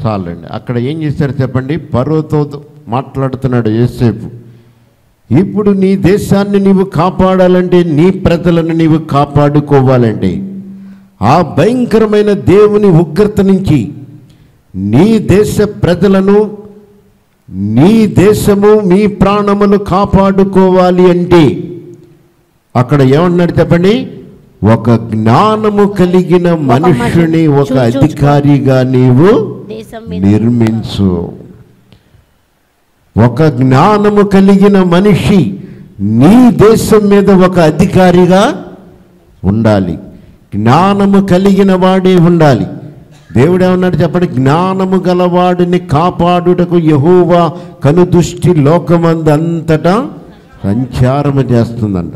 చాలండి అక్కడ ఏం చేశారు చెప్పండి పరోతో మాట్లాడుతున్నాడు యేసేపు ఇప్పుడు నీ దేశాన్ని నీవు కాపాడాలంటే నీ ప్రజలను నీవు కాపాడుకోవాలంటే ఆ భయంకరమైన దేవుని ఉగ్రత నుంచి నీ దేశ ప్రజలను నీ దేశము మీ ప్రాణములు కాపాడుకోవాలి అంటే అక్కడ ఏమన్నాడు చెప్పండి ఒక జ్ఞానము కలిగిన మనుషుని ఒక చూ- చూచుకో. అధికారిగా నీవు దేశం మీద నిర్మించు ఒక జ్ఞానము కలిగిన మనిషి నీ దేశం మీద ఒక అధికారిగా ఉండాలి జ్ఞానము కలిగిన వాడే ఉండాలి దేవుడు ఏమన్నాడు చెప్పండి జ్ఞానము గలవాడిని కాపాడుటకు యహోవా కనుదృష్టి లోకమందంతటా సంచారము చేస్తుందంట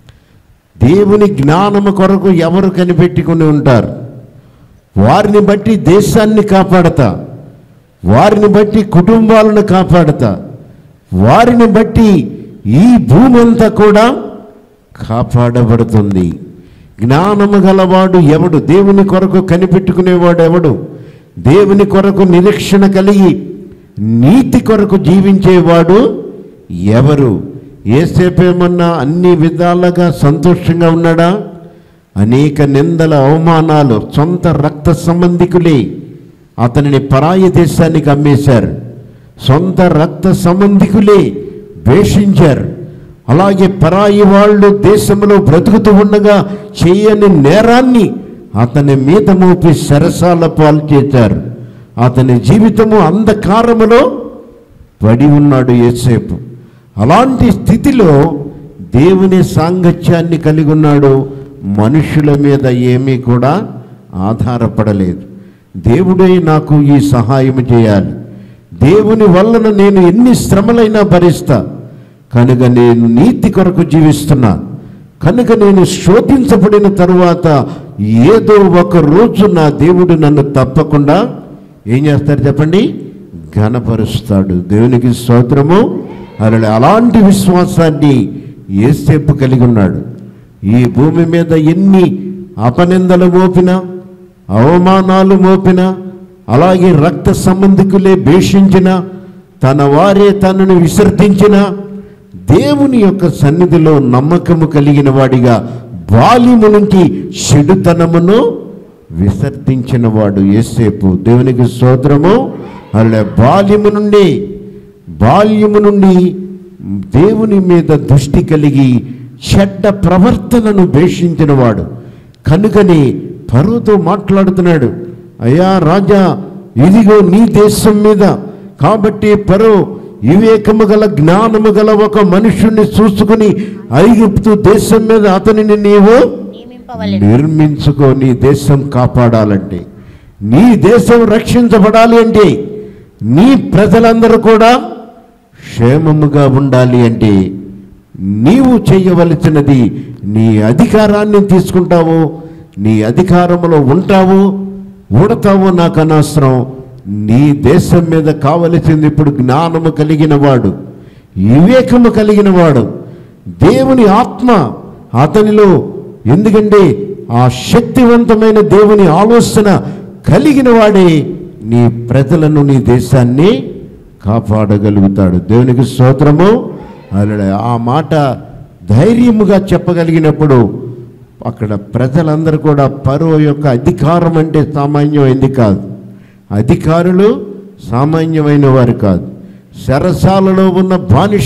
దేవుని జ్ఞానము కొరకు ఎవరు కనిపెట్టుకుని ఉంటారు వారిని బట్టి దేశాన్ని కాపాడతా వారిని బట్టి కుటుంబాలను కాపాడతా వారిని బట్టి ఈ భూమి అంతా కూడా కాపాడబడుతుంది జ్ఞానము గలవాడు ఎవడు దేవుని కొరకు కనిపెట్టుకునేవాడు ఎవడు దేవుని కొరకు నిరీక్షణ కలిగి నీతి కొరకు జీవించేవాడు ఎవరు ఏసేపేమన్నా అన్ని విధాలుగా సంతోషంగా ఉన్నాడా అనేక నిందల అవమానాలు సొంత రక్త సంబంధికులే అతనిని పరాయి దేశానికి అమ్మేశారు సొంత రక్త సంబంధికులే వేషించారు అలాగే పరాయి వాళ్ళు దేశంలో బ్రతుకుతూ ఉండగా చేయని నేరాన్ని అతని మీద మోపి సరసాల పాలు చేశారు అతని జీవితము అంధకారములో పడి ఉన్నాడు ఏసేపు అలాంటి స్థితిలో దేవుని సాంగత్యాన్ని కలిగి ఉన్నాడు మనుషుల మీద ఏమీ కూడా ఆధారపడలేదు దేవుడే నాకు ఈ సహాయం చేయాలి దేవుని వలన నేను ఎన్ని శ్రమలైనా భరిస్తా కనుక నేను నీతి కొరకు జీవిస్తున్నా కనుక నేను శోధించబడిన తరువాత ఏదో ఒక రోజు నా దేవుడు నన్ను తప్పకుండా ఏం చేస్తాడు చెప్పండి ఘనపరుస్తాడు దేవునికి స్తోత్రము అలా అలాంటి విశ్వాసాన్ని ఏసేపు కలిగి ఉన్నాడు ఈ భూమి మీద ఎన్ని అపనిందలు మోపినా అవమానాలు మోపినా అలాగే రక్త సంబంధికులే భేషించిన తన వారే తనను విసర్జించిన దేవుని యొక్క సన్నిధిలో నమ్మకము కలిగిన వాడిగా బాల్యము నుంచి చెడుతనమును విసర్జించిన వాడు ఏసేపు దేవునికి స్తోత్రము అలా బాల్యము నుండి బాల్యము నుండి దేవుని మీద దృష్టి కలిగి చెడ్డ ప్రవర్తనను భేషించిన వాడు కనుకని పరువుతో మాట్లాడుతున్నాడు అయ్యా రాజా ఇదిగో నీ దేశం మీద కాబట్టి పరో వివేకము గల జ్ఞానము గల ఒక మనుషుణ్ణి చూసుకుని ఐగుప్తు దేశం మీద అతనిని నీవు నియమింపవలెను నిర్మించుకో నీ దేశం కాపాడాలంటే నీ దేశం రక్షించబడాలి అంటే నీ ప్రజలందరూ కూడా క్షేమముగా ఉండాలి అంటే నీవు చేయవలసినది నీ అధికారాన్ని తీసుకుంటావు నీ అధికారంలో ఉంటావు ఉడతావు నాకు అనవసరం నీ దేశం మీద కావలసింది ఇప్పుడు జ్ఞానము కలిగిన వాడు వివేకము కలిగిన వాడు దేవుని ఆత్మ అతనిలో ఎందుకంటే ఆ శక్తివంతమైన దేవుని ఆలోచన కలిగిన వాడే నీ ప్రజలను నీ దేశాన్ని కాపాడగలుగుతాడు దేవునికి స్తోత్రము అలా ఆ మాట ధైర్యముగా చెప్పగలిగినప్పుడు అక్కడ ప్రజలందరూ కూడా పరువు యొక్క అధికారం అంటే సామాన్యమైంది కాదు అధికారులు సామాన్యమైన వారు కాదు శరసాలలో ఉన్న బానిష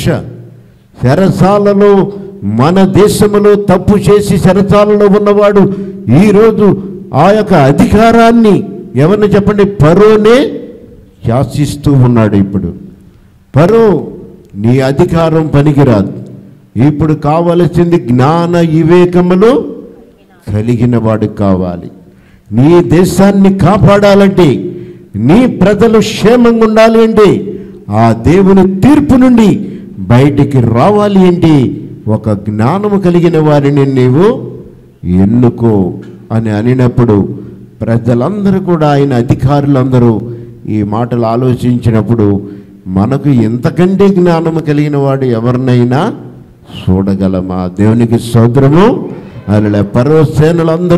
శరసాలలో మన దేశంలో తప్పు చేసి శరసాలలో ఉన్నవాడు ఈరోజు ఆ యొక్క అధికారాన్ని ఎవరిని చెప్పండి పరోనే శాసిస్తూ ఉన్నాడు ఇప్పుడు పరో నీ అధికారం పనికిరాదు ఇప్పుడు కావలసింది జ్ఞాన వివేకములు కలిగిన వాడు కావాలి నీ దేశాన్ని కాపాడాలంటే నీ ప్రజలు క్షేమంగా ఉండాలి అంటే ఆ దేవుని తీర్పు నుండి బయటికి రావాలి అంటే ఒక జ్ఞానము కలిగిన వారిని నీవు ఎన్నుకో అని అనినప్పుడు ప్రజలందరూ కూడా ఆయన అధికారులందరూ ఈ మాటలు ఆలోచించినప్పుడు మనకు ఎంతకంటే జ్ఞానము కలిగిన వాడు ఎవరినైనా చూడగలమా దేవునికి సోదరము అలా పర్వసేనలందరూ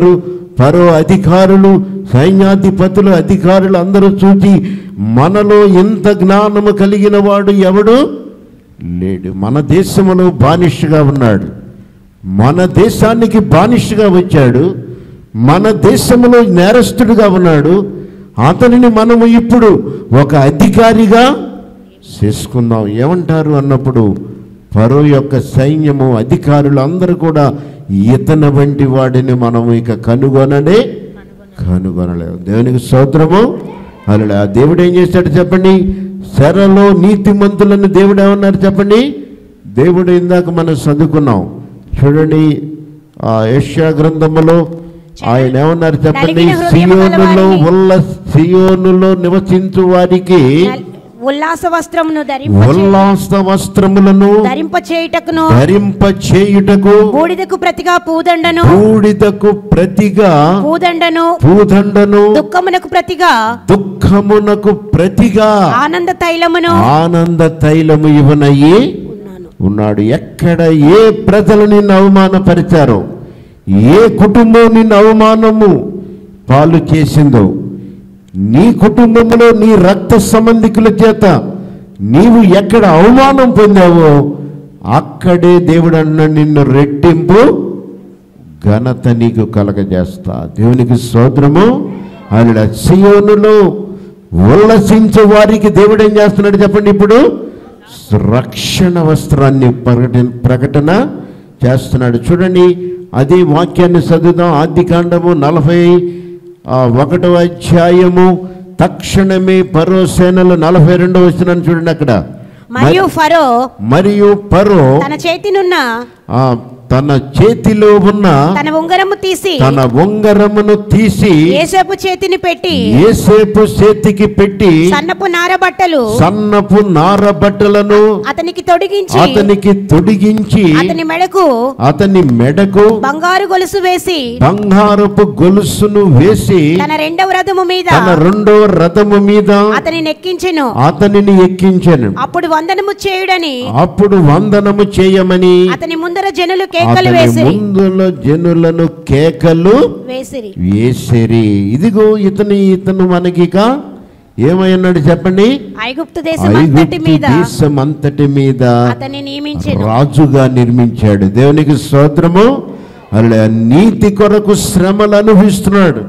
పరో అధికారులు సైన్యాధిపతులు అధికారులు అందరూ చూచి మనలో ఇంత జ్ఞానము కలిగిన వాడు ఎవడు లేడు మన దేశంలో బానిసగా ఉన్నాడు మన దేశానికి బానిసగా వచ్చాడు మన దేశంలో నేరస్తుడిగా ఉన్నాడు అతనిని మనము ఇప్పుడు ఒక అధికారిగా చేసుకుందాం ఏమంటారు అన్నప్పుడు పరో యొక్క సైన్యము అధికారులు అందరూ కూడా ఇతని వంటి వాడిని మనము ఇక కనుగొననే కనుగొనలేము దేవునికి స్తోత్రము అలా ఆ దేవుడు ఏం చేశాడు చెప్పండి శరలో నీతిమంతులను దేవుడు ఏమన్నారు చెప్పండి దేవుడు ఇందాక మనం చదువుకున్నాం చూడండి ఆ యెషయా గ్రంథములో ఆయన ఏమన్నారు చెప్పండి నలిగిన హృదయము సియోనులో గలవారిని. ఉల్ల సియోనులో నివసించు వారికి ఉల్లాస వస్త్రమును ధరింప ఉల్లాస వస్త్రములను ధరింప చేయుటకును ధరింప చేయుటకు బూడిదకు ప్రతిగా పూదండను బూడిదకు ప్రతిగా పూదండను పూదండను దుఃఖమునకు ప్రతిగా దుఃఖమునకు ప్రతిగా ఆనంద తైలమును ఆనంద తైలము ఇవనయ్యి ఉన్నాను ఉన్నాడు ఎక్కడ ఏ ప్రజలు నిన్ను అవమానపరిచారో ఏ కుటుంబం నిన్ను అవమానము పాలు చేసిందో నీ కుటుంబంలో నీ రక్త సంబంధికుల చేత నీవు ఎక్కడ అవమానం పొందావో అక్కడే దేవుడు అన్న నిన్ను రెట్టింపు ఘనత నీకు కలగజేస్తా దేవునికి స్తోత్రము ఆయన సియోనులో ఉల్లసించే వారికి దేవుడు ఏం చేస్తున్నాడు చెప్పండి ఇప్పుడు రక్షణ వస్త్రాన్ని ప్రకటన ప్రకటన చేస్తున్నాడు చూడండి అదే వాక్యాన్ని చదువుదాం ఆది కాండము నలభై ఆ, ఒకటవ అధ్యాయము తక్షణమే పరో సేనలు నలభై రెండవ వచ్చినాను చూడండి అక్కడ మరియు ఫరో మరియు పరో తన చేతినున్న ఆ, తన చేతిలో ఉన్న తన ఉంగరము తీసి తన ఉంగరమును తీసి ఏసేపు చేతిని పెట్టి ఏసేపు చేతికి పెట్టి సన్నపు నార బట్టలు సన్నపు నార బట్టలను అతనికి తొడిగించి అతనికి తొడిగించి అతని మెడకు అతని మెడకు బంగారు గొలుసు వేసి బంగారపు గొలుసును వేసి తన రెండవ రథము మీద తన రెండవ రథము మీద అతని నెక్కించెను అతనిని ఎక్కించాను అప్పుడు వందనము చేయుడని అప్పుడు వందనము చేయమని అతని ముందర జనులు కేకలు అతని వేసిరి ముందులో జనులను కేకలు వేసిరి వేసిరి ఇదిగో ఇతను ఇతను మనకిక ఏమన్నాడు చెప్పండి ఐగుప్తు దేశం అంతటి ఐగుప్తు మీద దేశం అంతటి మీద అతన్ని నియమించెను రాజుగా నిర్మించాడు దేవునికి స్తోత్రము అలా నీతి కొరకు శ్రమలు అనుభవిస్తున్నాడు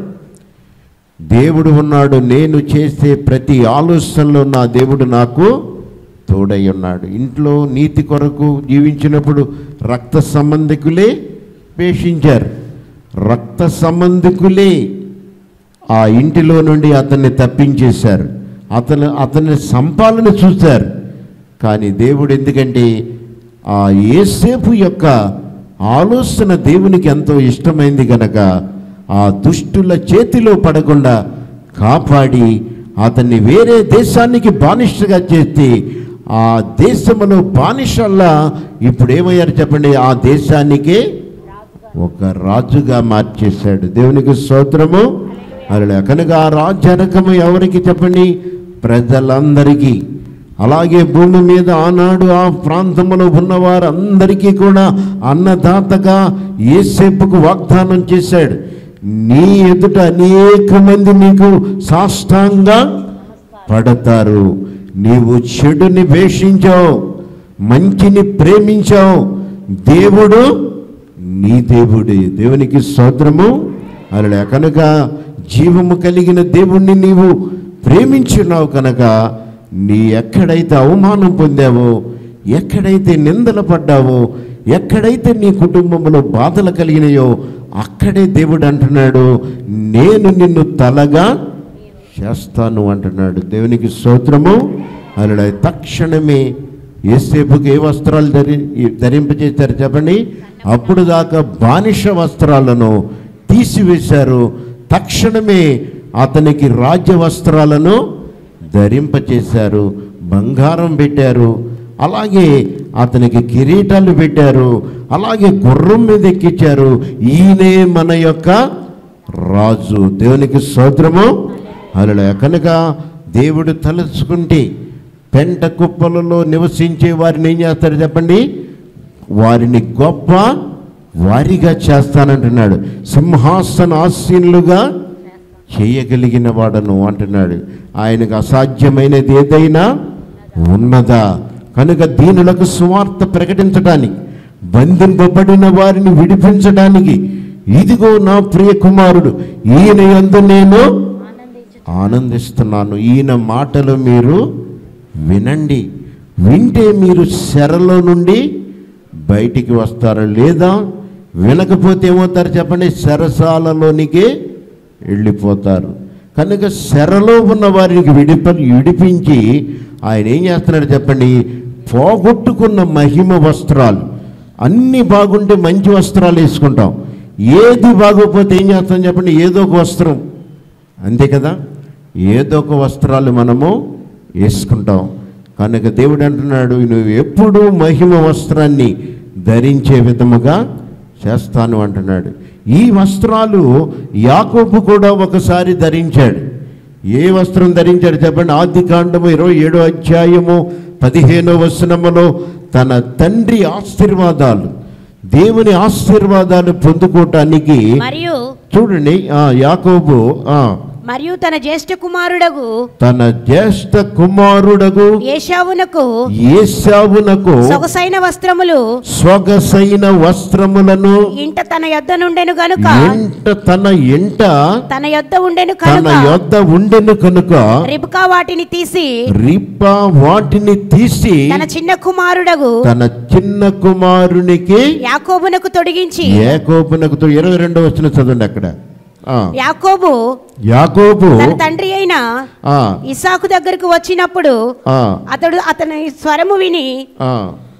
దేవుడు ఉన్నాడు నేను చేసే ప్రతి ఆలోచనలో నా దేవుడు నాకు తోడై ఉన్నాడు ఇంట్లో నీతి కొరకు జీవించినప్పుడు రక్త సంబంధికులే పేషించారు రక్త సంబంధికులే ఆ ఇంటిలో నుండి అతన్ని తప్పించేశారు అతను అతని సంపాలను చూశారు కానీ దేవుడు ఎందుకంటే ఆ ఏసేపు యొక్క ఆలోచన దేవునికి ఎంతో ఇష్టమైంది గనక ఆ దుష్టుల చేతిలో పడకుండా కాపాడి అతన్ని వేరే దేశానికి బానిసగా చేసి ఆ దేశంలో బానిసల్లా ఇప్పుడు ఏమయ్యారు చెప్పండి ఆ దేశానికే ఒక రాజుగా మార్చేశాడు దేవునికి స్తోత్రము అలా కనుక ఆ రాజ్యానకము ఎవరికి చెప్పండి ప్రజలందరికీ అలాగే భూమి మీద ఆనాడు ఆ ప్రాంతంలో ఉన్న వారందరికీ కూడా అన్నదాతగా ఏసేపుకు వాగ్దానం చేశాడు నీ ఎదుట అనేక మంది నీకు సాష్టాంగా పడతారు నీవు చెడుని వేషించావు మంచిని ప్రేమించావు దేవుడు నీ దేవుడే దేవునికి స్తోత్రము అలా కనుక జీవము కలిగిన దేవుణ్ణి నీవు ప్రేమించున్నావు కనుక నీ ఎక్కడైతే అవమానం పొందావో ఎక్కడైతే నిందలు పడ్డావో ఎక్కడైతే నీ కుటుంబంలో బాధలు కలిగినాయో అక్కడే దేవుడు అంటున్నాడు నేను నిన్ను తలగా చేస్తాను అంటున్నాడు దేవునికి స్తోత్రము అలా తక్షణమే ఏసేపుకి ఏ వస్త్రాలు ధరి ధరింపచేశారు చెప్పండి అప్పుడు దాకా బానిస వస్త్రాలను తీసివేశారు తక్షణమే అతనికి రాజ్య వస్త్రాలను ధరింపచేశారు బంగారం పెట్టారు అలాగే అతనికి కిరీటాలు పెట్టారు అలాగే గుర్రం మీద ఎక్కించారు ఈయనే మన యొక్క రాజు దేవునికి స్తోత్రము అలా కనుక దేవుడు తలుచుకుంటే పెంట కుప్పలలో నివసించే వారిని ఏం చేస్తారు చెప్పండి వారిని గొప్ప వారిగా చేస్తానంటున్నాడు సింహాసన ఆసీనులుగా చేయగలిగిన వాడను అంటున్నాడు ఆయనకు అసాధ్యమైనది ఏదైనా ఉన్నదా కనుక దీనులకు సువార్త ప్రకటించడానికి బంధింపబడిన వారిని విడిపించడానికి ఇదిగో నా ప్రియ కుమారుడు ఈయన యందు నేను ఆనందిస్తున్నాను ఈయన మాటలు మీరు వినండి వింటే మీరు శరలో నుండి బయటికి వస్తారు లేదా వినకపోతే ఏమవుతారు చెప్పండి శరసాలలోనికి వెళ్ళిపోతారు కనుక శరలో ఉన్న వారికి విడిప విడిపించి ఆయన ఏం చేస్తున్నాడు చెప్పండి పోగొట్టుకున్న మహిమ వస్త్రాలు అన్నీ బాగుంటే మంచి వస్త్రాలు వేసుకుంటాం ఏది బాగోకపోతే ఏం చేస్తాం చెప్పండి ఏదో ఒక వస్త్రం అంతే కదా ఏదో ఒక వస్త్రాలు మనము వేసుకుంటాం కనుక దేవుడు అంటున్నాడు నువ్వు ఎప్పుడూ మహిమ వస్త్రాన్ని ధరించే విధముగా చేస్తాను అంటున్నాడు ఈ వస్త్రాలు యాకోబు కూడా ఒకసారి ధరించాడు ఏ వస్త్రం ధరించాడు చెప్పండి ఆది కాండము ఇరవై ఏడో అధ్యాయము పదిహేనో వచనములో తన తండ్రి ఆశీర్వాదాలు దేవుని ఆశీర్వాదాలు పొందుకోవటానికి మరియు చూడండి ఆ యాకోబు ఆ మరియు తన జ్యేష్ఠ కుమారుడగు తన జ్యేష్ఠ కుమారుడగు ఏషావునకు ఏశావునకు సొగసైన వస్త్రములు స్వగసైన వస్త్రములను ఇంట తన యొద్ద నుండెను గనుక ఎంట తన ఎంట తన యొద్ద ఉండెను తన కనుక యొద్ద ఉండెను కనుక రిబ్కా వాటిని తీసి రిప్ప వాటిని తీసి తన చిన్న కుమారుడగు తన చిన్న కుమారునికి యాకోబునకు తొడిగించి యాకోబునకు ఇరవై రెండో వచ్చిన చదవండి అక్కడ ఆ యాకోబు యాకోబు తన తండ్రి అయిన ఆ ఇసాకు దగ్గరకు వచ్చినప్పుడు ఆ అతడు అతని స్వరము విని ఆ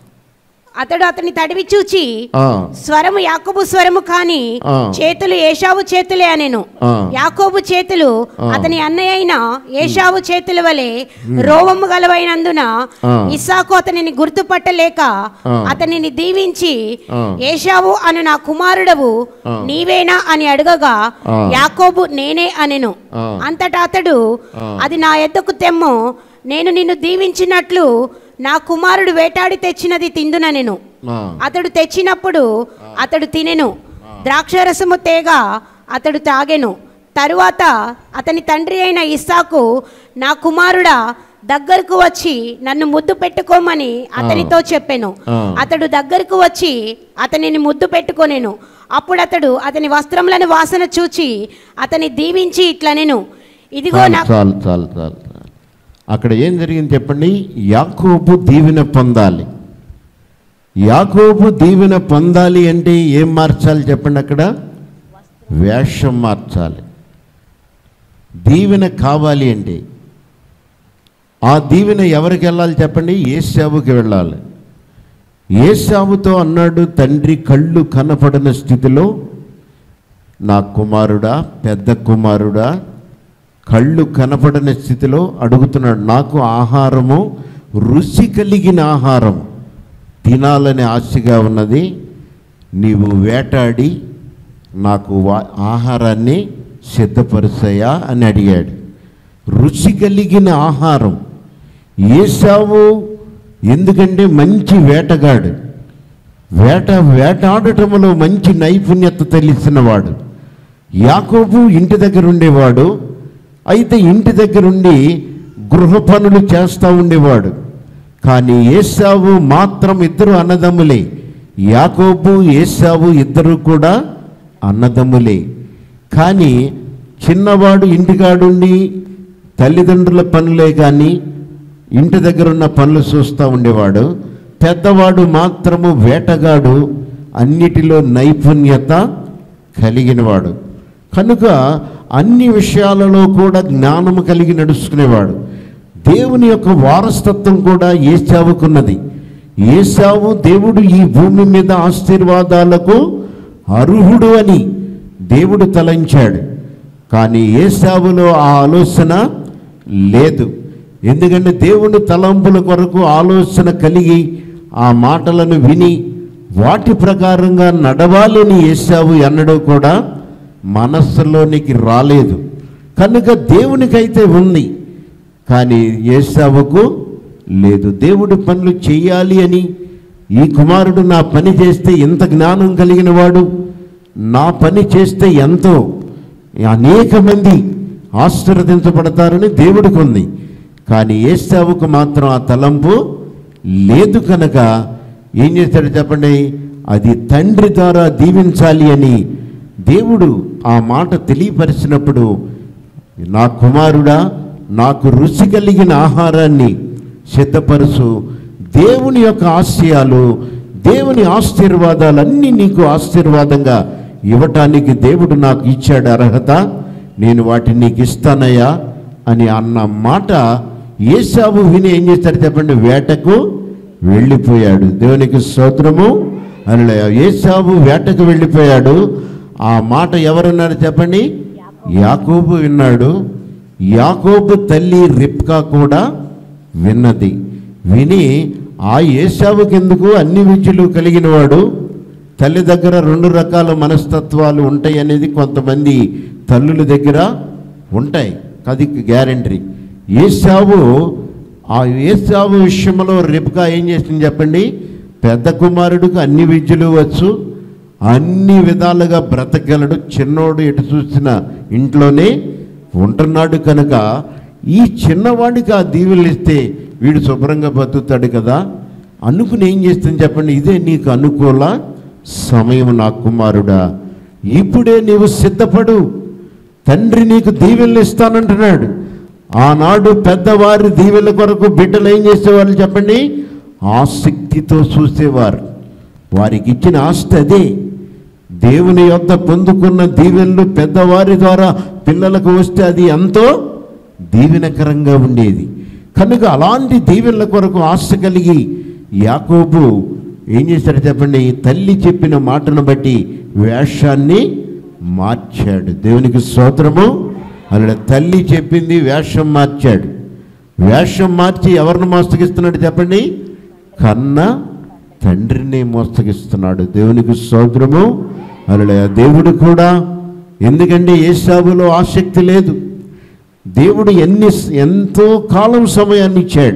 అతడు అతని తడివి చూచి ఆ స్వరము యాకోబు స్వరము కాని ఆ. చేతులు ఏషావు చేతులే అనెను ఆ. యాకోబు చేతులు ఆ. అతని అన్నయ్య అయిన ఏషావు చేతుల వలె రోవము గలవైనందున ఆ. ఇస్సాకు అతనిని గుర్తుపట్టలేక ఆ. అతనిని దీవించి ఆ. ఏషావు అను నా కుమారుడవు ఆ. నీవేనా అని అడగగా ఆ. యాకోబు నేనే అనెను ఆ. అంతటా అతడు ఆ. అది నా ఎద్దకు తెమ్ము నేను నిన్ను దీవించినట్లు నా కుమారుడు వేటాడి తెచ్చినది తిందుననెను ఆ అతడు తెచ్చినప్పుడు అతడు తినెను ద్రాక్షరసము తేగ అతడు తాగెను తరువాత అతని తండ్రి అయిన ఇస్సాకు నా కుమారుడా దగ్గరకు వచ్చి నన్ను ముద్దు పెట్టుకోమని అతనితో చెప్పెను ఆ. అతడు దగ్గరకు వచ్చి అతనిని ముద్దు పెట్టుకొనెను అప్పుడు అతడు అతని వస్త్రములను వాసన చూచి అతని దీవించి ఇట్లనెను ఇదిగో చాలు నా చాలు చాలు చాలు చాలు. అక్కడ ఏం జరిగింది చెప్పండి యాకోబు దీవెన పొందాలి యాకోబు దీవెన పొందాలి అంటే ఏం మార్చాలి చెప్పండి అక్కడ వేషం మార్చాలి దీవెన కావాలి అంటే ఆ దీవెన ఎవరికి వెళ్ళాలి చెప్పండి ఏసావుకి వెళ్ళాలి ఏసావుతో అన్నాడు తండ్రి కళ్ళు కనపడిన స్థితిలో నా కుమారుడా పెద్ద కుమారుడా కళ్ళు కనపడని స్థితిలో అడుగుతున్నాడు నాకు ఆహారము రుచి కలిగిన ఆహారం తినాలని ఆశగా ఉన్నది నీవు వేటాడి నాకు వా- ఆహారాన్ని సిద్ధపరుస్తాయా అని అడిగాడు రుచి కలిగిన ఆహారం ఏసావు ఎందుకంటే మంచి వేటగాడు వేట వేటాడటంలో మంచి నైపుణ్యత తెలిసినవాడు యాకోబు ఇంటి దగ్గర ఉండేవాడు అయితే ఇంటి దగ్గరుండి గృహ పనులు చేస్తూ ఉండేవాడు కానీ ఏసావు మాత్రం ఇద్దరు అన్నదమ్ములే యాకోబు ఏసావు ఇద్దరు కూడా అన్నదమ్ములే కానీ చిన్నవాడు ఇంటికాడుండి తల్లిదండ్రుల పనులే కానీ ఇంటి దగ్గర ఉన్న పనులు చూస్తూ ఉండేవాడు పెద్దవాడు మాత్రము వేటగాడు అన్నిటిలో నైపుణ్యత కలిగినవాడు కనుక అన్ని విషయాలలో కూడా జ్ఞానము కలిగి నడుచుకునేవాడు దేవుని యొక్క వారసత్వం కూడా ఏసావుకున్నది ఏసావు దేవుడు ఈ భూమి మీద ఆశీర్వాదాలకు అర్హుడు అని దేవుడు తలంచాడు కానీ ఏసావులో ఆ ఆలోచన లేదు ఎందుకంటే దేవుని తలంపుల కొరకు ఆలోచన కలిగి ఆ మాటలను విని వాటి ప్రకారంగా నడవాలని ఏసావు ఎన్నడూ కూడా మనస్సులోనికి రాలేదు కనుక దేవునికైతే ఉంది కానీ ఏసావుకు లేదు దేవుడి పనులు చేయాలి అని ఈ కుమారుడు నా పని చేస్తే ఎంత జ్ఞానం కలిగిన వాడు నా పని చేస్తే ఎంతో అనేక మంది ఆశీర్వదించబడతారని దేవుడికి ఉంది కానీ ఏసావుకు మాత్రం ఆ తలంపు లేదు కనుక ఏం చేశాడు చెప్పండి అది తండ్రి ద్వారా దీవించాలి అని దేవుడు ఆ మాట తెలియపరిచినప్పుడు నా కుమారుడా నాకు రుచి కలిగిన ఆహారాన్ని సిద్ధపరుచు దేవుని యొక్క ఆశయాలు దేవుని ఆశీర్వాదాలన్నీ నీకు ఆశీర్వాదంగా ఇవ్వటానికి దేవుడు నాకు ఇచ్చాడు అర్హత నేను వాటిని నీకు ఇస్తానయ్యా అని అన్న మాట ఏసావు విని ఏం చేశాడు చెప్పండి వేటకు వెళ్ళిపోయాడు దేవునికి స్తోత్రము అని ఏసావు వేటకు వెళ్ళిపోయాడు ఆ మాట ఎవరున్నారు చెప్పండి యాకోబు విన్నాడు యాకోబు తల్లి రిప్కా కూడా విన్నది విని ఆ ఏసావుకి ఎందుకు అన్ని విద్యలు కలిగిన వాడు తల్లి దగ్గర రెండు రకాల మనస్తత్వాలు ఉంటాయి అనేది కొంతమంది తల్లుల దగ్గర ఉంటాయి అది గ్యారంటీ ఏసావు ఆ ఏసావు విషయంలో రిప్కా ఏం చేసింది చెప్పండి పెద్ద కుమారుడికి అన్ని విద్యలు వచ్చు అన్ని విధాలుగా బ్రతకగలడు చిన్నోడు ఎటు చూసిన ఇంట్లోనే ఉంటున్నాడు కనుక ఈ చిన్నవాడికి ఆ దీవెనలు ఇస్తే వీడు శుభ్రంగా బతుకుతాడు కదా అనుకుని ఏం చేస్తుంది చెప్పండి ఇదే నీకు అనుకూల సమయం నా కుమారుడా ఇప్పుడే నీవు సిద్ధపడు తండ్రి నీకు దీవెనలు ఇస్తానంటున్నాడు ఆనాడు పెద్దవారి దీవెల కొరకు బిడ్డలు ఏం చేసేవాళ్ళు చెప్పండి ఆసక్తితో చూసేవారు వారికి ఇచ్చిన ఆస్తి అదే దేవుని యొద్ద పొందుకున్న దీవెనలు పెద్దవారి ద్వారా పిల్లలకు వస్తే అది ఎంతో దీవెనకరంగా ఉండేది కనుక అలాంటి దీవెనల కొరకు ఆశ కలిగి యాకోబు ఏం చేశాడు చెప్పండి తల్లి చెప్పిన మాటను బట్టి వేషాన్ని మార్చాడు దేవునికి స్తోత్రము అలా తల్లి చెప్పింది వేషం మార్చాడు వేషం మార్చి ఎవరిని మోస్తగిస్తున్నాడు చెప్పండి కన్న తండ్రిని మోస్తగిస్తున్నాడు దేవునికి స్తోత్రము అలా దేవుడు కూడా ఎందుకంటే ఏసాబులో ఆసక్తి లేదు దేవుడు ఎన్ని ఎంతో కాలం సమయాన్ని ఇచ్చాడు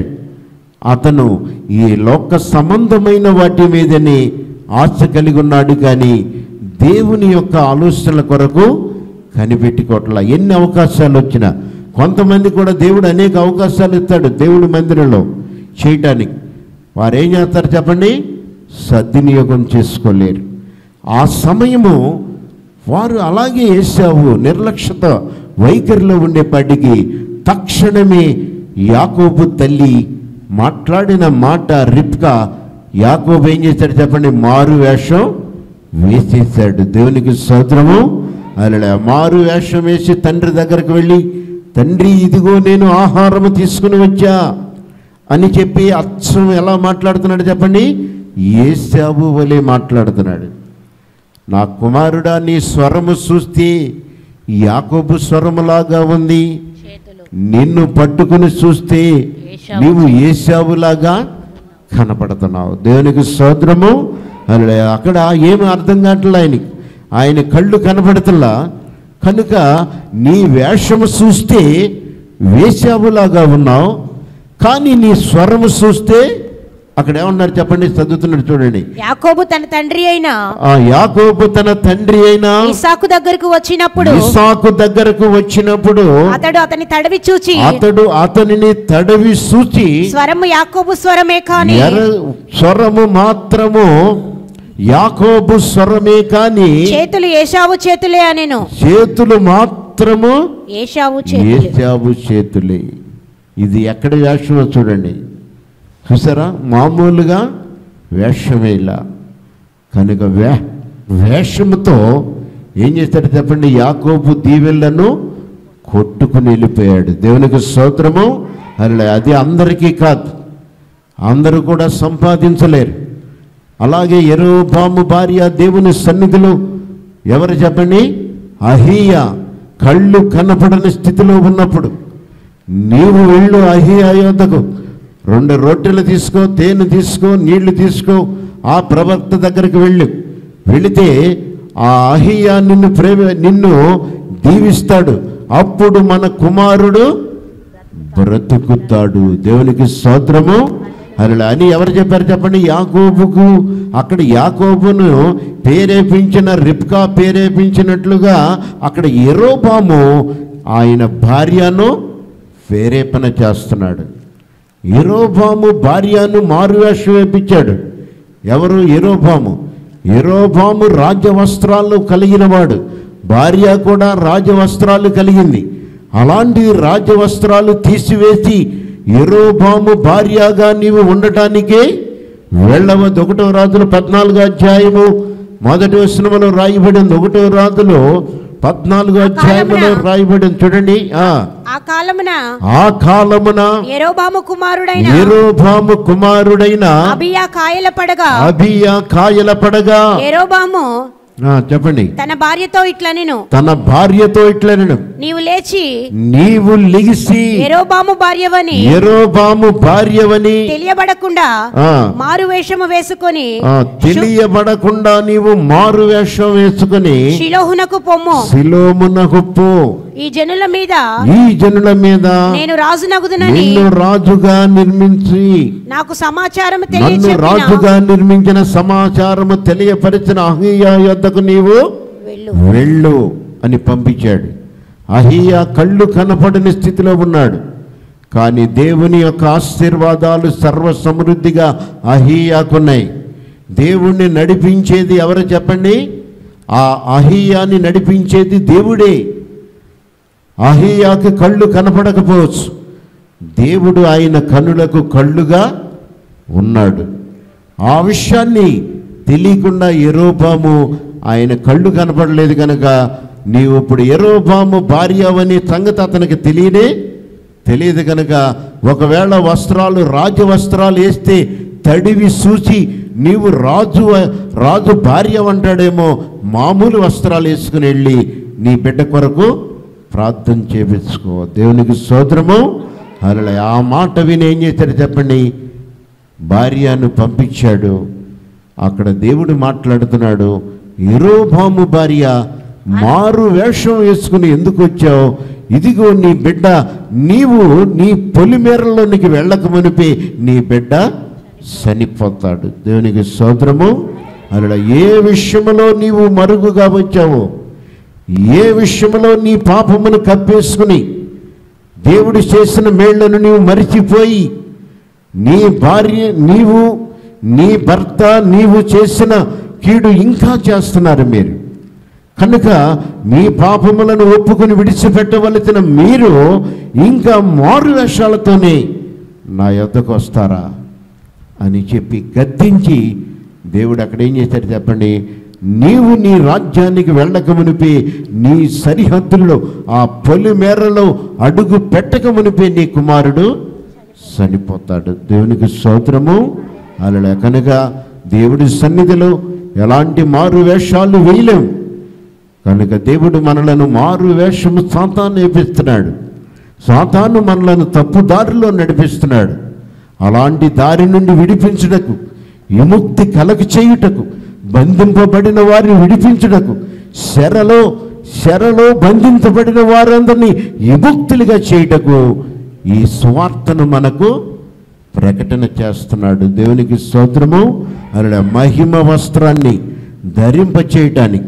అతను ఈ లోక సంబంధమైన వాటి మీదనే ఆశ కలిగి ఉన్నాడు కానీ దేవుని యొక్క ఆలోచనల కొరకు కనిపెట్టుకోవట్ల ఎన్ని అవకాశాలు వచ్చినా కొంతమంది కూడా దేవుడు అనేక అవకాశాలు ఇస్తాడు దేవుడి మందిరంలో చేయటానికి వారు ఏం చేస్తారు చెప్పండి సద్వినియోగం చేసుకోలేరు ఆ సమయము వారు అలాగే వేసావు నిర్లక్ష్యత వైఖరిలో ఉండేపాటికి తక్షణమే యాకోబు తల్లి మాట్లాడిన మాట రిప్కా యాకోబు ఏం చేశాడు చెప్పండి మారు వేషం వేసేసాడు దేవునికి స్తోత్రము అలా మారు వేషం వేసి తండ్రి దగ్గరకు వెళ్ళి తండ్రి ఇదిగో నేను ఆహారము తీసుకుని వచ్చా అని చెప్పి అచ్చం ఎలా మాట్లాడుతున్నాడు చెప్పండి ఏసాబు వలె మాట్లాడుతున్నాడు నా కుమారుడా నీ స్వరము చూస్తే యాకోబు స్వరములాగా ఉంది నిన్ను పట్టుకుని చూస్తే ఏశావు. నీవు ఏసావులాగా కనపడుతున్నావు దేవునికి స్తోత్రము అలా అక్కడ ఏమి అర్థం కావట్లే ఆయనకి ఆయన కళ్ళు కనపడుతున్నా కనుక నీ వేషము చూస్తే వేశావులాగా ఉన్నావు కానీ నీ స్వరము చూస్తే అక్కడ ఏమన్నారు చెప్పండి చదువుతున్నాడు చూడండి యాకోబు తన తండ్రి అయిన ఆ యాకోబు తన తండ్రి అయిన ఇసాకు దగ్గరకు వచ్చినప్పుడు ఇసాకు దగ్గరకు వచ్చినప్పుడు అతడు అతని తడవి చూచి అతడు అతనిని తడవి సూచి స్వరము యాకోబు స్వరమే కాని ఎర్ర స్వరము మాత్రము యాకోబు స్వరమే కాని చేతులు ఏషావు చేతులే అనెను చేతులు మాత్రము ఏషావు చేతులే ఏసాబు చేతులే ఇది ఎక్కడ వేషమో చూడండి చూసారా మామూలుగా వేషమే ఇలా కనుక వే వేషముతో ఏం చేస్తాడు చెప్పండి యాకోబు దీవెళ్లను కొట్టుకుని వెళ్ళిపోయాడు దేవునికి స్తోత్రము అలా అది అందరికీ కాదు అందరూ కూడా సంపాదించలేరు అలాగే ఎరోబాము భార్య దేవుని సన్నిధిలో ఎవరు చెప్పండి అహీయ కళ్ళు కనపడని స్థితిలో ఉన్నప్పుడు నీవు వెళ్ళు అహీయ యోధకు రెండు రొట్టెలు తీసుకో తేనె తీసుకో నీళ్లు తీసుకో ఆ ప్రవక్త దగ్గరికి వెళ్ళు వెళితే ఆ అహియ నిన్ను ప్రేమ నిన్ను దీవిస్తాడు అప్పుడు మన కుమారుడు బ్రతుకుతాడు దేవునికి స్తోత్రము అలా అని ఎవరు చెప్పారు చెప్పండి యాకోబుకు అక్కడ యాకోబును పేరేపించిన రిప్కా పేరేపించినట్లుగా అక్కడ ఎరోబాము ఆయన భార్యను ప్రేరేపణ చేస్తున్నాడు ఎరోబాము భార్యను మారువేషం వేపించాడు ఎవరు ఎరోబాము ఎరోబాము రాజవస్త్రాలు కలిగినవాడు భార్య కూడా రాజవస్త్రాలు కలిగింది అలాంటి రాజవస్త్రాలు తీసివేసి ఎరోబాము భార్యగా నీవు ఉండటానికే వెళ్ళవద్దు ఒకటో రాజులు పద్నాలుగో అధ్యాయము మొదటి వచనములో రాయబడింది ఒకటో రాజులో పద్నాలుగో అధ్యాయములో రాయబడింది చూడండి ఆ ఆ కాలమున ఆ కాలమున ఎరోబాము కుమారుడైన ఏరోబాము కుమారుడైన అబియా కాయల పడగా అబియా కాయల పడగా ఎరోబాము ఆ, చెప్పండి తన భార్యతో ఇట్లా నేను తన భార్యతో ఇట్లనను నీవు లేచి నీవు లిగిసి ఎరోబాము భార్యవని ఎరోబాము భార్యవని తెలియబడకుండా ఆ, మారు వేషము వేసుకొని ఆ, తెలియబడకుండా నీవు మారు వేషం వేసుకుని శిలోహునకు పొమ్ము శిలోమునకు పో ఈ జనుల మీద ఈ జనుల మీద నేను రాజునగుదునని నిన్ను రాజుగా నిర్మించి నాకు సమాచారం నన్ను తెలియచెప్పిన రాజుగా నిర్మించిన సమాచారము తెలియపరిచిన అహియా యొద్దకు నీవు వెళ్ళు వెళ్ళు అని పంపించాడు అహియా కళ్ళు కనపడని స్థితిలో ఉన్నాడు కానీ దేవుని యొక్క ఆశీర్వాదాలు సర్వ సమృద్ధిగా అహియాకున్నాయి దేవుణ్ణి నడిపించేది ఎవరు చెప్పండి ఆ అహియాని నడిపించేది దేవుడే అహియాకి కళ్ళు కనపడకపోవచ్చు దేవుడు ఆయన కనులకు కళ్ళుగా ఉన్నాడు ఆ విషయాన్ని తెలియకుండా ఎరోబాము ఆయన కళ్ళు కనపడలేదు కనుక నీవు ఇప్పుడు ఎరోబాము భార్యవని సంగతి అతనికి తెలియనే తెలియదు కనుక ఒకవేళ వస్త్రాలు రాజు వస్త్రాలు వేస్తే తడివి చూసి నీవు రాజు రాజు భార్య అంటాడేమో మామూలు వస్త్రాలు వేసుకుని వెళ్ళి నీ బిడ్డ కొరకు ప్రార్థన చేపించుకో దేవునికి సోదరము అలా ఆ మాట విని ఏం చేశాడు చెప్పండి భార్యను పంపించాడు అక్కడ దేవుడు మాట్లాడుతున్నాడు ఎరోబాము భార్య మారు వేషం వేసుకుని ఎందుకు వచ్చావు ఇదిగో నీ బిడ్డ నీవు నీ పొలిమేరలోనికి వెళ్ళక మునిపి నీ బిడ్డ చనిపోతాడు దేవునికి సోదరము అలా ఏ విషయంలో నీవు మరుగుగా వచ్చావో ఏ విషయంలో నీ పాపమును కప్పేసుకుని దేవుడు చేసిన మేళ్లను నీవు మరిచిపోయి నీ భార్య నీవు నీ భర్త నీవు చేసిన కీడు ఇంకా చేస్తున్నారు మీరు కనుక మీ పాపములను ఒప్పుకుని విడిచిపెట్టవలసిన మీరు ఇంకా మారు వేషాలతోనే నా యొద్దకు వస్తారా అని చెప్పి గద్దించి దేవుడు అక్కడ ఏం చేశాడు చెప్పండి నీవు నీ రాజ్యానికి వెళ్ళక మునిపి నీ సరిహద్దుల్లో ఆ పొలి మేరలో అడుగు పెట్టక మునిపే నీ కుమారుడు చనిపోతాడు దేవునికి స్తోత్రము అలా కనుక దేవుడి సన్నిధిలో ఎలాంటి మారు వేషాలు వేయలేము కనుక దేవుడు మనలను మారు వేషము సాతాను నేర్పిస్తున్నాడు సాతాను మనలను తప్పు దారిలో నడిపిస్తున్నాడు అలాంటి దారి నుండి విడిపించుటకు విముక్తి కలగ చేయుటకు బంధింపబడిన వారిని విడిపించుటకు శరలో శరలో బంధించబడిన వారందరినీ విముక్తులుగా చేయుటకు ఈ సువార్తను మనకు ప్రకటన చేస్తున్నాడు దేవునికి స్తోత్రము అలా మహిమ వస్త్రాన్ని ధరింప చేయటానికి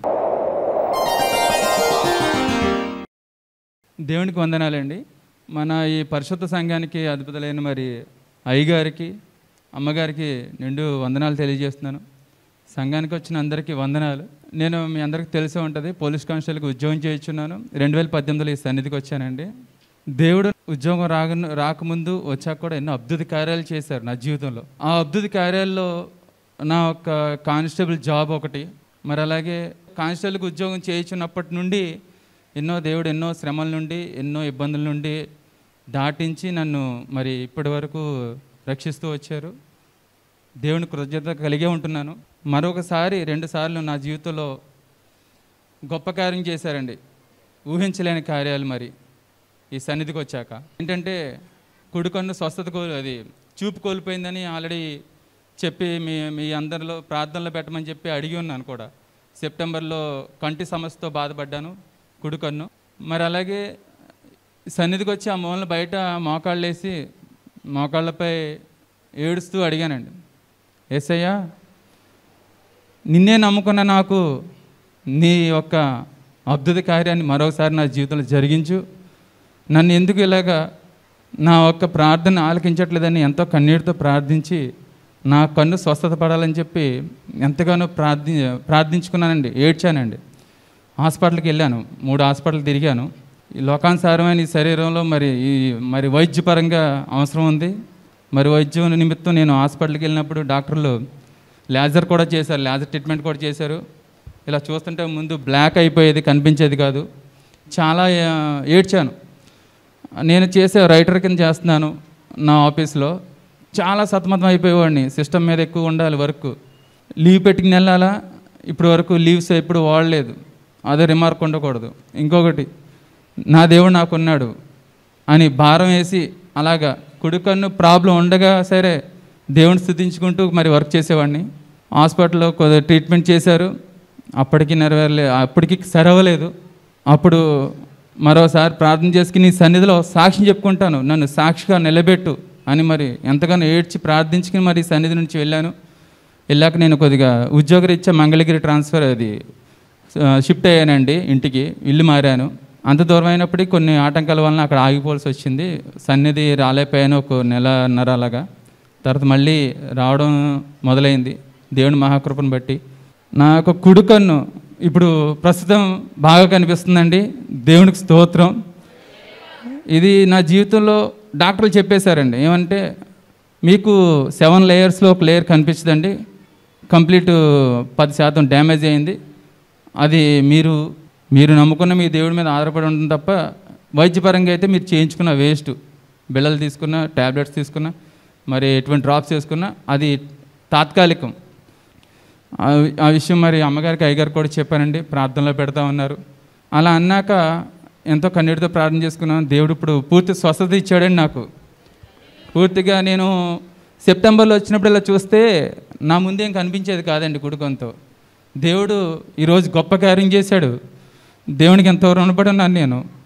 దేవునికి వందనాలండి మన ఈ పరిశుద్ధ సంఘానికి అధిపతులైన మరి అయ్యగారికి అమ్మగారికి నిండు వందనాలు తెలియజేస్తున్నాను సంఘానికి వచ్చిన అందరికీ వందనాలు నేను మీ అందరికీ తెలిసే ఉంటుంది పోలీస్ కానిస్టేబుల్కి ఉద్యోగం చేయించున్నాను రెండు వేల పద్దెనిమిదిలో ఈ సన్నిధికి వచ్చానండి దేవుడు ఉద్యోగం రాక రాకముందు వచ్చాక కూడా ఎన్నో అద్భుత కార్యాలు చేశారు నా జీవితంలో ఆ అద్భుత కార్యాల్లో నా ఒక కానిస్టేబుల్ జాబ్ ఒకటి మరి అలాగే కానిస్టేబుల్కి ఉద్యోగం చేయించున్నప్పటి నుండి ఎన్నో దేవుడు ఎన్నో శ్రమల నుండి ఎన్నో ఇబ్బందుల నుండి దాటించి నన్ను మరి ఇప్పటి వరకు రక్షిస్తూ వచ్చారు దేవుని కృతజ్ఞత కలిగే ఉంటున్నాను మరొకసారి రెండుసార్లు నా జీవితంలో గొప్ప కార్యం చేశారండి ఊహించలేని కార్యాలు మరి ఈ సన్నిధికి వచ్చాక ఏంటంటే కుడికన్ను స్వస్థత కోల్ అది చూపు కోల్పోయిందని ఆల్రెడీ చెప్పి మీ మీ అందరిలో ప్రార్థనలో పెట్టమని చెప్పి అడిగి ఉన్నాను కూడా సెప్టెంబర్లో కంటి సమస్యతో బాధపడ్డాను కుడికన్ను మరి అలాగే సన్నిధికి వచ్చి ఆ మూలన బయట మోకాళ్ళు వేసి మోకాళ్ళపై ఏడుస్తూ అడిగానండి ఏసయ్యా నిన్నే నమ్ముకున్న నాకు నీ యొక్క అద్భుత కార్యాన్ని మరోసారి నా జీవితంలో జరిగించు నన్ను ఎందుకు ఇలాగా నా యొక్క ప్రార్థన ఆలకించట్లేదని ఎంతో కన్నీటితో ప్రార్థించి నా కన్ను స్వస్థత పడాలని చెప్పి ఎంతగానో ప్రార్థి ప్రార్థించుకున్నానండి ఏడ్చానండి హాస్పిటల్కి వెళ్ళాను మూడు హాస్పిటల్ తిరిగాను ఈ లోకానుసారమైన ఈ శరీరంలో మరి ఈ మరి వైద్యపరంగా అవసరం ఉంది మరి వైద్యం నిమిత్తం నేను హాస్పిటల్కి వెళ్ళినప్పుడు డాక్టర్లు లేజర్ కూడా చేశారు లేజర్ ట్రీట్మెంట్ కూడా చేశారు ఇలా చూస్తుంటే ముందు బ్లాక్ అయిపోయేది కనిపించేది కాదు చాలా ఆ, ఏడ్చాను నేను చేసే రైటర్ కింద చేస్తున్నాను నా ఆఫీస్లో చాలా సతమతం అయిపోయేవాడిని సిస్టమ్ మీద ఎక్కువ ఉండాలి వర్క్ లీవ్ పెట్టుకుని వెళ్ళాలా ఇప్పుడు వరకు లీవ్స్ ఎప్పుడు వాడలేదు అదే రిమార్క్ ఉండకూడదు ఇంకొకటి నా దేవుడు నాకున్నాడు అని భారం వేసి అలాగా కుడికన్ను ప్రాబ్లం ఉండగా సరే దేవుని స్థుతించుకుంటూ మరి వర్క్ చేసేవాడిని హాస్పిటల్లో కొద్దిగా ట్రీట్మెంట్ చేశారు అప్పటికి నెరవేరలే అప్పటికి సరవలేదు అప్పుడు మరోసారి ప్రార్థన చేసుకుని నీ సన్నిధిలో సాక్ష్యం చెప్పుకుంటాను నన్ను సాక్షిగా నిలబెట్టు అని మరి ఎంతగానో ఏడ్చి ప్రార్థించుకుని మరి సన్నిధి నుంచి వెళ్ళాను వెళ్ళాక నేను కొద్దిగా ఉద్యోగరీత్యా మంగళగిరి ట్రాన్స్ఫర్ అది ఆ, షిఫ్ట్ అయ్యానండి ఇంటికి ఇల్లు మారాను అంత దూరం అయినప్పటికీ కొన్ని ఆటంకాల వలన అక్కడ ఆగిపోవాల్సి వచ్చింది సన్నిధి రాలేకపోయాను ఒక నెలన్నర అలాగా తర్వాత మళ్ళీ రావడం మొదలైంది దేవుని మహాకృపను బట్టి నా యొక్క కుడి కన్ను ఇప్పుడు ప్రస్తుతం బాగా కనిపిస్తుందండి దేవునికి స్తోత్రం ఇది నా జీవితంలో డాక్టర్లు చెప్పేశారండి ఏమంటే మీకు సెవెన్ లేయర్స్లో ఒక లేయర్ కనిపించదండి కంప్లీట్ పది శాతం డ్యామేజ్ అయింది అది మీరు మీరు నమ్ముకున్న మీ దేవుడి మీద ఆధారపడి ఉంటుంది తప్ప వైద్యపరంగా అయితే మీరు చేయించుకున్న వేస్ట్ బిళ్ళలు తీసుకున్న ట్యాబ్లెట్స్ తీసుకున్న మరి ఎటువంటి డ్రాప్స్ చేసుకున్నా అది తాత్కాలికం ఆ వి- ఆ విషయం మరి అమ్మగారికి అయ్యగారు కూడా చెప్పానండి ప్రార్థనలో పెడతా ఉన్నారు అలా అన్నాక ఎంతో కన్నీటితో ప్రార్థన చేసుకున్నాను దేవుడు ఇప్పుడు పూర్తి స్వస్థత ఇచ్చాడండి నాకు పూర్తిగా నేను సెప్టెంబర్లో వచ్చినప్పుడు ఇలా చూస్తే నా ముందేం కనిపించేది కాదండి కుడుకంతో దేవుడు ఈరోజు గొప్ప కార్యం చేశాడు దేవునికి ఎంతో రుణపడి ఉన్నాను నేను